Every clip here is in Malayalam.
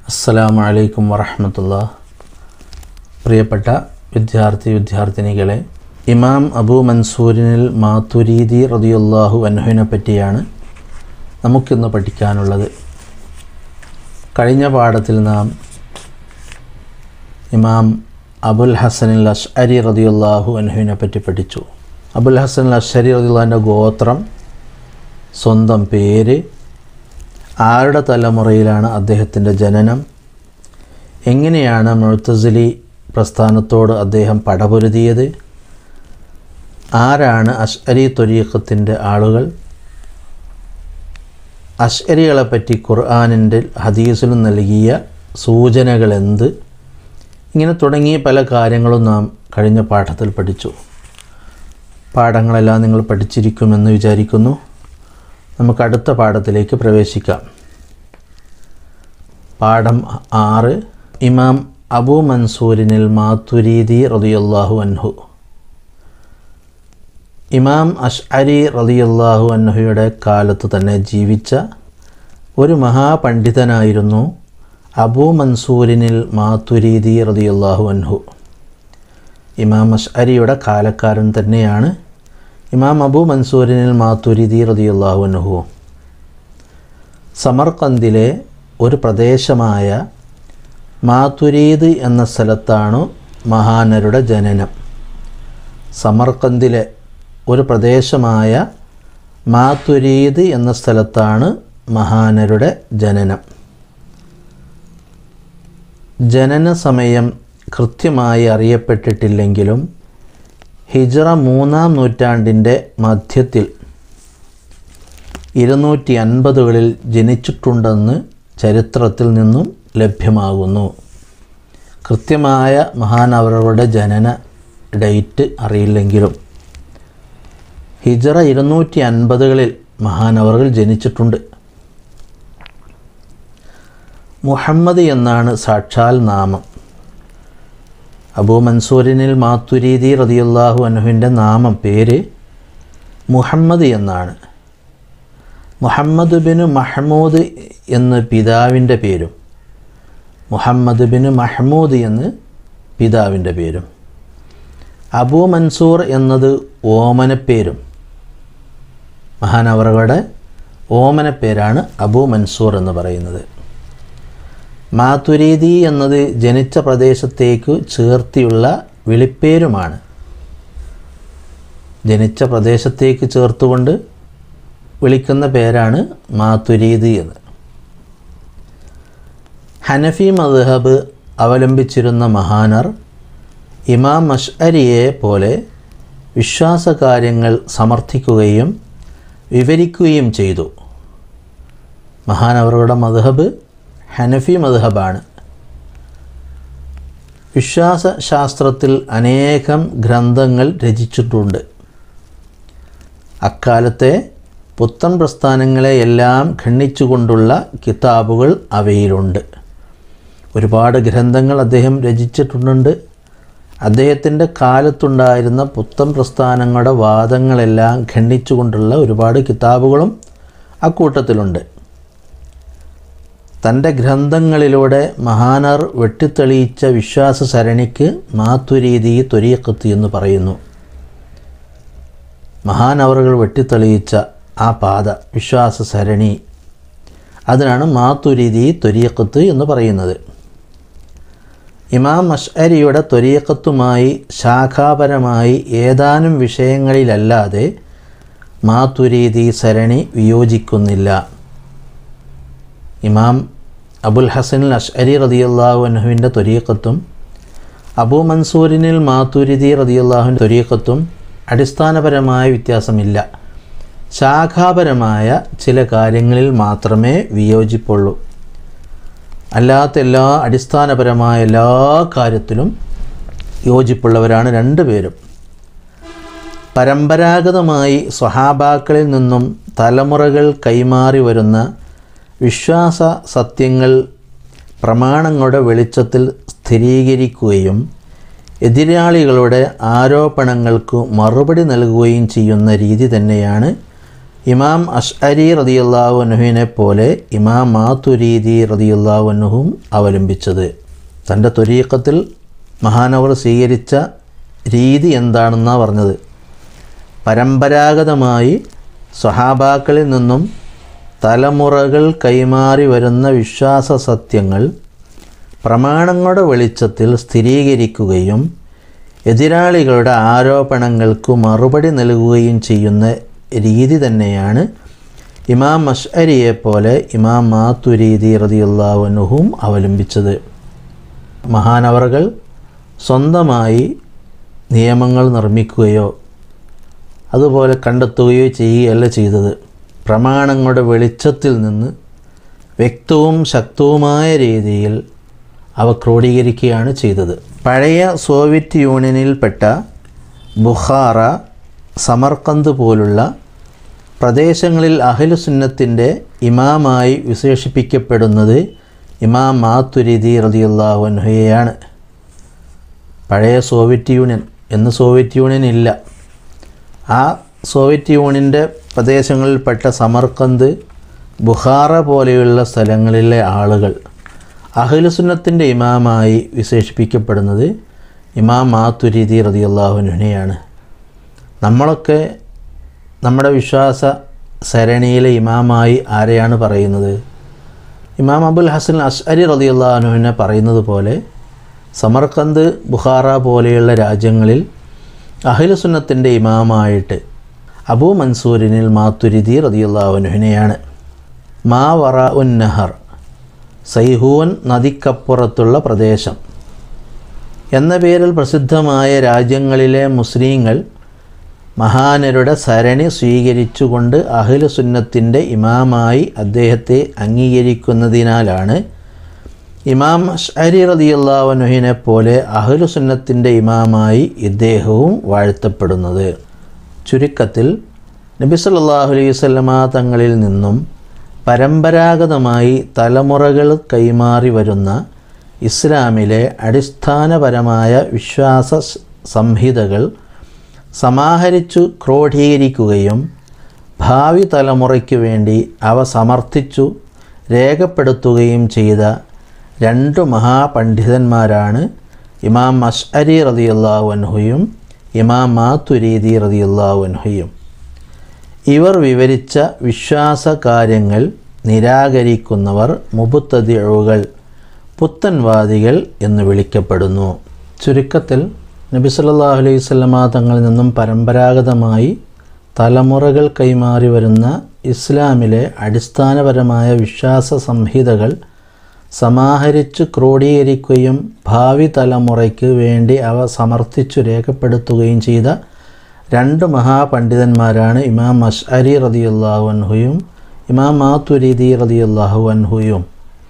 അസ്സലാമു അലൈക്കും വറഹമത്തുള്ള പ്രിയപ്പെട്ട വിദ്യാർത്ഥി വിദ്യാർത്ഥിനികളെ ഇമാം അബൂ മൻസൂരിനിൽ മാതുരീദി റതിയുല്ലാഹു അൻഹുവിനെ പറ്റിയാണ് നമുക്കിന്ന് പഠിക്കാനുള്ളത് കഴിഞ്ഞ പാഠത്തിൽ നാം ഇമാം അബുൽ ഹസനിൽ അഷ്അരി റതിയുല്ലാഹു അൻഹുവിനെ പറ്റി പഠിച്ചു അബുൽ ഹസൻ അഷ്അരി റതിയുള്ളാൻ്റെ ഗോത്രം സ്വന്തം പേര് ആരുടെ തലമുറയിലാണ് അദ്ദേഹത്തിൻ്റെ ജനനം എങ്ങനെയാണ് മുഴത്തസിലി പ്രസ്ഥാനത്തോട് അദ്ദേഹം പടപൊരുതിയത് ആരാണ് അഷ്അരി ത്വരീഖത്തിൻ്റെ ആളുകൾ അഷ്അരികളെപ്പറ്റി ഖുർആാനിൻ്റെ ഹദീസിലും നൽകിയ സൂചനകൾ എന്ത് ഇങ്ങനെ തുടങ്ങിയ പല കാര്യങ്ങളും നാം കഴിഞ്ഞ പാഠത്തിൽ പഠിച്ചു പാഠങ്ങളെല്ലാം നിങ്ങൾ പഠിച്ചിരിക്കുമെന്ന് വിചാരിക്കുന്നു നമുക്ക് അടുത്ത പാഠത്തിലേക്ക് പ്രവേശിക്കാം പാഠം ആറ് ഇമാം അബൂ മൻസൂരിനിൽ മാതുരീദി റതിയല്ലാഹു അൻഹു ഇമാം അഷ്അരി റതിയല്ലാഹു അൻഹുയുടെ കാലത്ത് തന്നെ ജീവിച്ച ഒരു മഹാപണ്ഡിതനായിരുന്നു അബൂ മൻസൂരിനിൽ മാതുരീദി റതിയല്ലാഹു അൻഹു ഇമാം അഷ്അരിയുടെ കാലക്കാരൻ തന്നെയാണ് ഇമാം അബൂ മൻസൂരിനിൽ മാതുരിദി റതിയുള്ളാഹു അൻഹു സമർക്കന്ദിലെ ഒരു പ്രദേശമായ മാതുരീദ് എന്ന സ്ഥലത്താണ് മഹാനരുടെ ജനനം സമർക്കന്ദിലെ ഒരു പ്രദേശമായ മാതുരീദ് എന്ന സ്ഥലത്താണ് മഹാനരുടെ ജനനം ജനന സമയം കൃത്യമായി അറിയപ്പെട്ടിട്ടില്ലെങ്കിലും ഹിജറ മൂന്നാം നൂറ്റാണ്ടിൻ്റെ മധ്യത്തിൽ ഇരുന്നൂറ്റി അൻപതുകളിൽ ജനിച്ചിട്ടുണ്ടെന്ന് ചരിത്രത്തിൽ നിന്നും ലഭ്യമാകുന്നു കൃത്യമായ മഹാനവറുടെ ജനന ഡേറ്റ് അറിയില്ലെങ്കിലും ഹിജറ ഇരുന്നൂറ്റി അൻപതുകളിൽ മഹാനവറുകൾ ജനിച്ചിട്ടുണ്ട് മുഹമ്മദ് എന്നാണ് സാക്ഷാൽ നാമം അബൂ മൻസൂരിനിൽ മാത്തുരീദി റതിയുല്ലാഹു അനുഹിൻ്റെ നാമം പേര് മുഹമ്മദ് എന്നാണ് മുഹമ്മദ് ബിൻ മഹ്മൂദ് എന്ന് പിതാവിൻ്റെ പേരും മുഹമ്മദ് ബിൻ മഹ്മൂദ് എന്ന് പിതാവിൻ്റെ പേരും അബൂ മൻസൂർ എന്നത് ഓമനപ്പേരും മഹാനവറുകളുടെ ഓമനപ്പേരാണ് അബൂ മൻസൂർ എന്ന് പറയുന്നത് മാതുരീതി എന്നത് ജനിച്ച പ്രദേശത്തേക്ക് ചേർത്തിയുള്ള വിളിപ്പേരുമാണ് ജനിച്ച പ്രദേശത്തേക്ക് ചേർത്തുകൊണ്ട് വിളിക്കുന്ന പേരാണ് മാതുരീതി എന്ന് ഹനഫി മദ്ഹബ് അവലംബിച്ചിരുന്ന മഹാനർ ഇമാം മഷ്അരിയെ പോലെ വിശ്വാസകാര്യങ്ങൾ സമർത്ഥിക്കുകയും വിവരിക്കുകയും ചെയ്തു മഹാനവറുടെ മദ്ഹബ് ഹനഫി മദ്ഹബാണ് വിശ്വാസശാസ്ത്രത്തിൽ അനേകം ഗ്രന്ഥങ്ങൾ രചിച്ചിട്ടുണ്ട് അക്കാലത്തെ പുത്തൻ പ്രസ്ഥാനങ്ങളെയെല്ലാം ഖണ്ഡിച്ചുകൊണ്ടുള്ള കിതാബുകൾ അവയിലുണ്ട് ഒരുപാട് ഗ്രന്ഥങ്ങൾ അദ്ദേഹം രചിച്ചിട്ടുണ്ട് അദ്ദേഹത്തിൻ്റെ കാലത്തുണ്ടായിരുന്ന പുത്തൻ പ്രസ്ഥാനങ്ങളുടെ വാദങ്ങളെല്ലാം ഖണ്ഡിച്ചുകൊണ്ടുള്ള ഒരുപാട് കിതാബുകളും അക്കൂട്ടത്തിലുണ്ട് തൻ്റെ ഗ്രന്ഥങ്ങളിലൂടെ മഹാനർ വെട്ടിത്തെളിയിച്ച വിശ്വാസ സരണിക്ക് മാത്തുരീതി ത്വരീക്കത്ത് എന്ന് പറയുന്നു മഹാനവറുകൾ വെട്ടിത്തെളിയിച്ച ആ പാത വിശ്വാസ സരണി അതിനാണ് മാത്തുരീതി ത്വരീക്കത്ത് എന്ന് പറയുന്നത് ഇമാം മഷ്അരിയുടെ ത്വരീക്കത്തുമായി ശാഖാപരമായി ഏതാനും വിഷയങ്ങളിലല്ലാതെ മാത്തുരീതി സരണി വിയോജിക്കുന്നില്ല ഇമാം അബുൽ ഹസനിൽ അഷ്അരി റതിയല്ലാഹു അൻഹുവിൻ്റെ ത്വരീക്കത്തും അബൂ മൻസൂരിനിൽ മാത്തുരിദി റതിയല്ലാഹുവിൻ്റെ ത്വരീക്കത്തും അടിസ്ഥാനപരമായ വ്യത്യാസമില്ല ശാഖാപരമായ ചില കാര്യങ്ങളിൽ മാത്രമേ വിയോജിപ്പുള്ളൂ അല്ലാത്ത എല്ലാ അടിസ്ഥാനപരമായ എല്ലാ കാര്യത്തിലും യോജിപ്പുള്ളവരാണ് രണ്ടുപേരും പരമ്പരാഗതമായി സ്വഹാബാക്കളിൽ നിന്നും തലമുറകൾ കൈമാറി വരുന്ന വിശ്വാസ സത്യങ്ങൾ പ്രമാണങ്ങളുടെ വെളിച്ചത്തിൽ സ്ഥിരീകരിക്കുകയും എതിരാളികളുടെ ആരോപണങ്ങൾക്ക് മറുപടി നൽകുകയും ചെയ്യുന്ന രീതി തന്നെയാണ് ഇമാം അഷ്അരി റതിയുള്ളാഹുനുഹിനെ പോലെ ഇമാം മാതുരീതി റതിയുള്ളാഹുനുഹും അവലംബിച്ചത് തൻ്റെ ത്വരീക്കത്തിൽ മഹാനവർ സ്വീകരിച്ച രീതി എന്താണെന്നാണ് പറഞ്ഞത് പരമ്പരാഗതമായി സ്വഹാബാക്കളിൽ നിന്നും തലമുറകൾ കൈമാറി വരുന്ന വിശ്വാസ സത്യങ്ങൾ പ്രമാണങ്ങളുടെ വെളിച്ചത്തിൽ സ്ഥിരീകരിക്കുകയും എതിരാളികളുടെ ആരോപണങ്ങൾക്ക് മറുപടി നൽകുകയും ചെയ്യുന്ന രീതി തന്നെയാണ് ഇമാം മഷ്അരിയെ പോലെ ഇമാം മാത്തുരീതി റതിയുള്ളാവനുഹും അവലംബിച്ചത് മഹാനവറുകൾ സ്വന്തമായി നിയമങ്ങൾ നിർമ്മിക്കുകയോ അതുപോലെ കണ്ടെത്തുകയോ ചെയ്യുകയല്ല ചെയ്തത് പ്രമാണങ്ങളുടെ വെളിച്ചത്തിൽ നിന്ന് വ്യക്തവും ശക്തവുമായ രീതിയിൽ അവ ക്രോഡീകരിക്കുകയാണ് ചെയ്തത് പഴയ സോവിയറ്റ് യൂണിയനിൽപ്പെട്ട ബുഖാറ സമർക്കന്ത് പോലുള്ള പ്രദേശങ്ങളിൽ അഹ്ലുസുന്നത്തിൻ്റെ ഇമാമായി വിശേഷിപ്പിക്കപ്പെടുന്നത് ഇമാം മാത്തുരിതി റതിയുള്ളാഹുൻഹയാണ് പഴയ സോവിയറ്റ് യൂണിയൻ എന്ന് സോവിയറ്റ് യൂണിയൻ ഇല്ല ആ സോവിയറ്റ് യൂണിയൻ്റെ പ്രദേശങ്ങളിൽപ്പെട്ട സമർക്കന്ത് ബുഖാറ പോലെയുള്ള സ്ഥലങ്ങളിലെ ആളുകൾ അഹ്ലുസുന്നത്തിൻ്റെ ഇമാമായി വിശേഷിപ്പിക്കപ്പെടുന്നത് ഇമാം മാത്തുരീതി റതിയുള്ളാഹുനുനെയാണ് നമ്മളൊക്കെ നമ്മുടെ വിശ്വാസ സരണിയിലെ ഇമാമായി ആരെയാണ് പറയുന്നത് ഇമാം അബുൽ ഹസൻ അഷ്അരി റതിയുള്ളാഹുനുവിനെ പറയുന്നത് പോലെ സമർക്കന്ത് ബുഖാറ പോലെയുള്ള രാജ്യങ്ങളിൽ അഹിലുസുന്നത്തിൻ്റെ ഇമാമായിട്ട് അബൂ മൻസൂരിനിൽ മാത്തുരിതി റതിയുള്ളാഹുനുഹിനെയാണ് മാ വറ ഉൻ നഹർ സൈഹൂൻ നദിക്കപ്പുറത്തുള്ള പ്രദേശം എന്ന പേരിൽ പ്രസിദ്ധമായ രാജ്യങ്ങളിലെ മുസ്ലിങ്ങൾ മഹാനരുടെ സരണി സ്വീകരിച്ചുകൊണ്ട് അഹിലുസുന്നത്തിൻ്റെ ഇമാമായി അദ്ദേഹത്തെ അംഗീകരിക്കുന്നതിനാലാണ് ഇമാം അഷ്അരി റതിയുള്ളാവനുഹിനെ പോലെ അഹ്ലുസുന്നത്തിൻ്റെ ഇമാമായി ഇദ്ദേഹവും വാഴ്ത്തപ്പെടുന്നത് ചുരുക്കത്തിൽ നബി സല്ലല്ലാഹു അലൈഹി വസല്ലമ തങ്ങളിൽ നിന്നും പരമ്പരാഗതമായി തലമുറകൾ കൈമാറി വരുന്ന ഇസ്ലാമിലെ അടിസ്ഥാനപരമായ വിശ്വാസ സ് സംഹിതകൾ സമാഹരിച്ചു ക്രോഡീകരിക്കുകയും ഭാവി തലമുറയ്ക്ക് വേണ്ടി അവ സമർത്ഥിച്ചു രേഖപ്പെടുത്തുകയും ചെയ്ത രണ്ട് മഹാപണ്ഡിതന്മാരാണ് ഇമാം അഷ്അരി റതിയുള്ളാഹു അൻഹുയും ഇമാം മാത്തുരീതി റതിയുള്ളാഹു അൻഹുയും ഇവർ വിവരിച്ച വിശ്വാസ കാര്യങ്ങൾ നിരാകരിക്കുന്നവർ മുബുത്തതിഴുകൾ പുത്തൻവാദികൾ എന്ന് വിളിക്കപ്പെടുന്നു ചുരുക്കത്തിൽ നബി സല്ലല്ലാഹു അലൈഹി വസല്ലമ തങ്ങളിൽ നിന്നും പരമ്പരാഗതമായി തലമുറകൾ കൈമാറി വരുന്ന ഇസ്ലാമിലെ അടിസ്ഥാനപരമായ വിശ്വാസ സംഹിതകൾ സമാഹരിച്ചു ക്രോഡീകരിക്കുകയും ഭാവി തലമുറയ്ക്ക് വേണ്ടി അവ സമർത്ഥിച്ചു രേഖപ്പെടുത്തുകയും ചെയ്ത രണ്ട് മഹാപണ്ഡിതന്മാരാണ് ഇമാം അഷ്അരി റതിയുള്ളാഹു അൻഹുയും ഇമാം മാത്തുരീതി റതിയുള്ളാഹു അൻഹുയും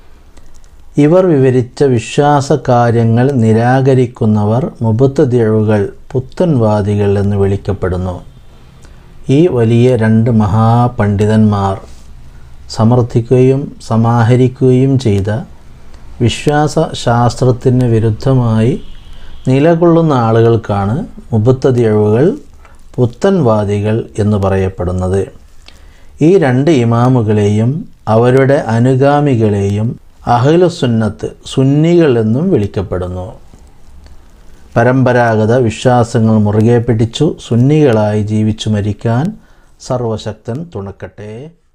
ഇവർ വിവരിച്ച വിശ്വാസ കാര്യങ്ങൾ നിരാകരിക്കുന്നവർ മുബത്തതിഴുകൾ പുത്തൻവാദികൾ എന്ന് വിളിക്കപ്പെടുന്നു ഈ വലിയ രണ്ട് മഹാപണ്ഡിതന്മാർ സമർത്ഥിക്കുകയും സമാഹരിക്കുകയും ചെയ്ത വിശ്വാസ ശാസ്ത്രത്തിന് വിരുദ്ധമായി നിലകൊള്ളുന്ന ആളുകൾക്കാണ് മുബത്തതിഴവുകൾ പുത്തൻവാദികൾ എന്ന് പറയപ്പെടുന്നത് ഈ രണ്ട് ഇമാമുകളെയും അവരുടെ അനുഗാമികളെയും അഹ്ലുസുന്നത്ത് സുന്നികൾ എന്നും വിളിക്കപ്പെടുന്നു പരമ്പരാഗത വിശ്വാസങ്ങൾ മുറുകെ പിടിച്ചു സുന്നികളായി ജീവിച്ചു മരിക്കാൻ സർവശക്തൻ തുണക്കട്ടെ